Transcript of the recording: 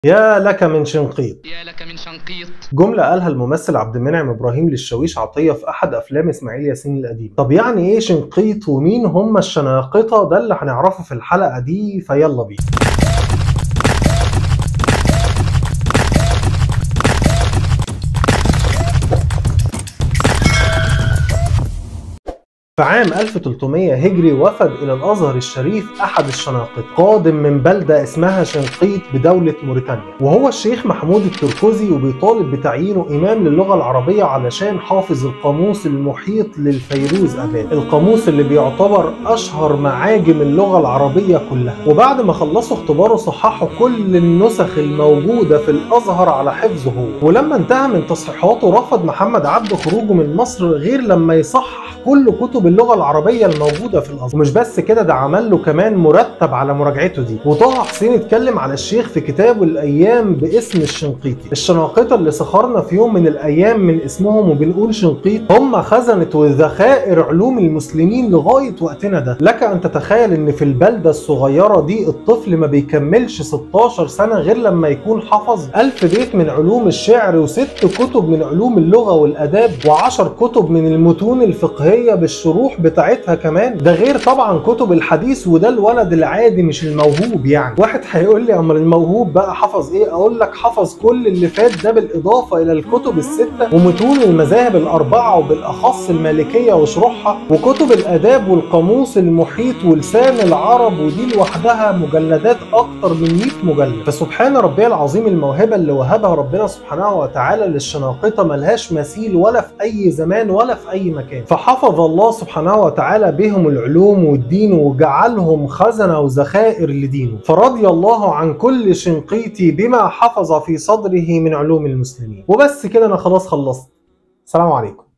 يا لك من شنقيط يا لك من شنقيط جملة قالها الممثل عبد المنعم إبراهيم للشاويش عطية في أحد أفلام إسماعيل ياسين القديم طب يعني إيه شنقيط ومين هم الشناقطة ده اللي هنعرفه في الحلقة دي فيلا بينا في عام 1300 هجري وفد إلى الأزهر الشريف أحد الشناقطة قادم من بلدة اسمها شنقيط بدولة موريتانيا وهو الشيخ محمود التركوزي وبيطالب بتعيينه إمام للغة العربية علشان حافظ القاموس المحيط للفيروز أباد القاموس اللي بيعتبر أشهر معاجم اللغة العربية كلها وبعد ما خلصوا اختباره صححوا كل النسخ الموجودة في الأزهر على حفظه هو ولما انتهى من تصحيحاته رفض محمد عبده خروجه من مصر غير لما يصحح كل كتب اللغه العربيه الموجوده في الازهر ومش بس كده ده عمل له كمان مرتب على مراجعته دي وطه حسين اتكلم على الشيخ في كتابه الايام باسم الشنقيطي الشناقطه اللي سخرنا في يوم من الايام من اسمهم وبنقول شنقيط هم خزنه وذخائر علوم المسلمين لغايه وقتنا ده لك ان تتخيل ان في البلده الصغيره دي الطفل ما بيكملش 16 سنه غير لما يكون حفظ ألف بيت من علوم الشعر وست كتب من علوم اللغه والاداب وعشر كتب من المتون الفقهيه بالشروح بتاعتها كمان ده غير طبعا كتب الحديث وده الولد العادي مش الموهوب يعني واحد هيقول لي امال الموهوب بقى حفظ ايه اقول لك حفظ كل اللي فات ده بالاضافه الى الكتب السته ومتون المذاهب الاربعه وبالاخص المالكيه وشروحها وكتب الاداب والقاموس المحيط ولسان العرب ودي لوحدها مجلدات اكتر من 100 مجلد فسبحان ربي العظيم الموهبه اللي وهبها ربنا سبحانه وتعالى للشناقطه ملهاش مثيل ولا في اي زمان ولا في اي مكان فحفظ الله سبحانه وتعالى بهم العلوم والدين وجعلهم خزنه وذخائر لدينه فرضي الله عن كل شنقيطي بما حفظ في صدره من علوم المسلمين وبس كده انا خلاص خلصت سلام عليكم